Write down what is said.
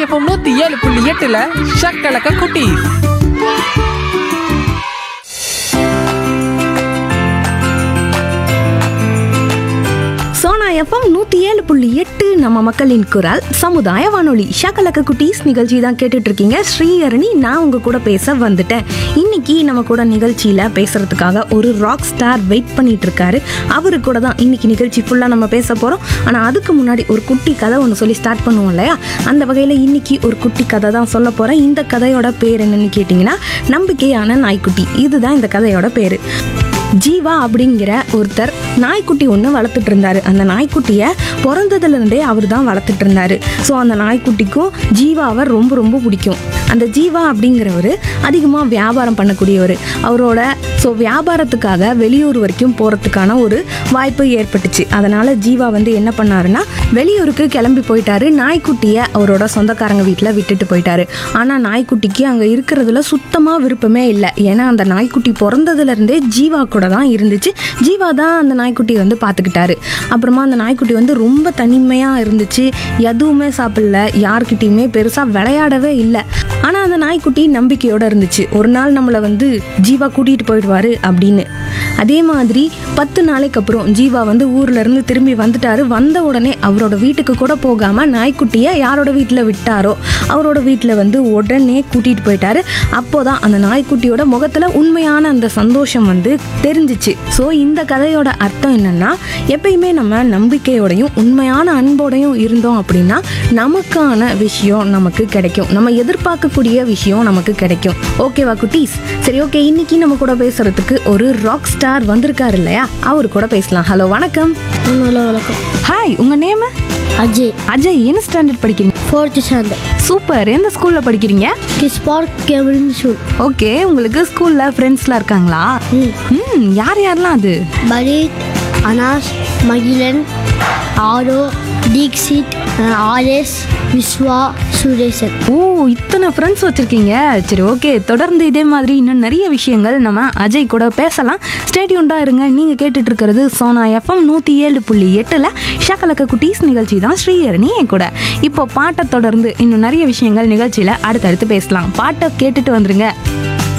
FM நூத்தி ஏழு புள்ளி எட்டுல ஷக்கலக்க குட்டி சோனா எஃப்எம் நூற்றி ஏழு புள்ளி எட்டு நம்ம மக்களின் குரல் சமுதாய வானொலி ஷகலக்க குட்டீஸ் நிகழ்ச்சி தான் கேட்டுட்டு இருக்கீங்க ஸ்ரீஹரணி நான் உங்க கூட பேச வந்துட்டேன் இன்னைக்கு நம்ம கூட நிகழ்ச்சியில பேசுறதுக்காக ஒரு ராக் ஸ்டார் வெயிட் பண்ணிட்டு இருக்காரு அவரு கூட தான் இன்னைக்கு நிகழ்ச்சி ஃபுல்லாக நம்ம பேச போறோம் ஆனால் அதுக்கு முன்னாடி ஒரு குட்டி கதை ஒன்று சொல்லி ஸ்டார்ட் பண்ணுவோம் இல்லையா அந்த வகையில் இன்னைக்கு ஒரு குட்டி கதை தான் சொல்ல போறேன் இந்த கதையோட பேர் என்னன்னு கேட்டிங்கன்னா நம்பிக்கையான நாய்க்குட்டி இதுதான் இந்த கதையோட பேர் ஜீவா அப்படிங்கிற ஒருத்தர் நாய்க்குட்டி ஒன்று வளர்த்துட்டு இருந்தாரு அந்த நாய்க்குட்டியை பிறந்ததுலேருந்தே அவர் தான் வளர்த்துட்டு இருந்தாரு ஸோ அந்த நாய்க்குட்டிக்கும் ஜீவாவை ரொம்ப ரொம்ப பிடிக்கும் அந்த ஜீவா அப்படிங்கிறவர் அதிகமாக வியாபாரம் பண்ணக்கூடியவர் அவரோட ஸோ வியாபாரத்துக்காக வெளியூர் வரைக்கும் போகிறதுக்கான ஒரு வாய்ப்பு ஏற்பட்டுச்சு அதனால் ஜீவா வந்து என்ன பண்ணாருன்னா வெளியூருக்கு கிளம்பி போயிட்டாரு நாய்க்குட்டியை அவரோட சொந்தக்காரங்க வீட்டில் விட்டுட்டு போயிட்டாரு ஆனால் நாய்க்குட்டிக்கு அங்கே இருக்கிறதுல சுத்தமாக விருப்பமே இல்லை ஏன்னா அந்த நாய்க்குட்டி பிறந்ததுலேருந்தே ஜீவா கூட தான் இருந்துச்சு ஜீவா தான் அந்த நாய்க்குட்டியை வந்து பார்த்துக்கிட்டாரு அப்புறமா அந்த நாய்க்குட்டி வந்து ரொம்ப தனிமையாக இருந்துச்சு எதுவுமே சாப்பிடல யார்கிட்டயுமே பெருசாக விளையாடவே இல்லை ஆனால் அந்த நாய்க்குட்டி நம்பிக்கையோடு இருந்துச்சு ஒரு நாள் நம்மளை வந்து ஜீவா கூட்டிகிட்டு போயிடுவாரு அப்படின்னு அதே மாதிரி பத்து நாளைக்கு அப்புறம் ஜீவா வந்து ஊர்ல இருந்து திரும்பி வந்துட்டாரு வந்த உடனே அவரோட வீட்டுக்கு கூட போகாம நாய்க்குட்டியை யாரோட வீட்டில் விட்டாரோ அவரோட வீட்டில் வந்து உடனே கூட்டிட்டு போயிட்டாரு அப்போதான் அந்த நாய்க்குட்டியோட முகத்துல உண்மையான அந்த சந்தோஷம் வந்து தெரிஞ்சிச்சு ஸோ இந்த கதையோட அர்த்தம் என்னன்னா எப்பயுமே நம்ம நம்பிக்கையோடையும் உண்மையான அன்போடையும் இருந்தோம் அப்படின்னா நமக்கான விஷயம் நமக்கு கிடைக்கும் நம்ம எதிர்பார்க்கக்கூடிய விஷயம் நமக்கு கிடைக்கும் ஓகேவா குட்டீஸ் சரி ஓகே இன்னைக்கு நம்ம கூட பேசுறதுக்கு ஒரு ராக் ஸ்டார் வந்திருக்காரு இல்லையா அவர் கூட பேசலாம் ஹலோ வணக்கம் ஹலோ வணக்கம் ஹாய் உங்க நேம் அஜய் அஜய் என்ன ஸ்டாண்டர்ட் படிக்கிறீங்க ஃபோர்த்து ஸ்டாண்டர்ட் சூப்பர் எந்த ஸ்கூல்ல படிக்கிறீங்க கிஸ் பார்க் கேபிள் ஸ்கூல் ஓகே உங்களுக்கு ஸ்கூல்ல ஃப்ரெண்ட்ஸ்லாம் இருக்காங்களா ம் ம் யார் யாரெல்லாம் அது பரீத் அனாஸ் மகிழன் ஆரோ தீக்ஷித் ஆர்எஸ் விஸ்வா சுரேசன் ஓ இத்தனை ஃப்ரெண்ட்ஸ் வச்சிருக்கீங்க சரி ஓகே தொடர்ந்து இதே மாதிரி இன்னும் நிறைய விஷயங்கள் நம்ம அஜய் கூட பேசலாம் ஸ்டேடியூண்டா இருங்க நீங்க கேட்டுட்டு இருக்கிறது சோனா எஃப்எம் நூத்தி ஏழு புள்ளி எட்டுல ஷகலக்க குட்டீஸ் நிகழ்ச்சி தான் ஸ்ரீஹரணி என் கூட இப்போ பாட்டை தொடர்ந்து இன்னும் நிறைய விஷயங்கள் நிகழ்ச்சியில அடுத்தடுத்து பேசலாம் பாட்டை கேட்டுட்டு வந்துருங்க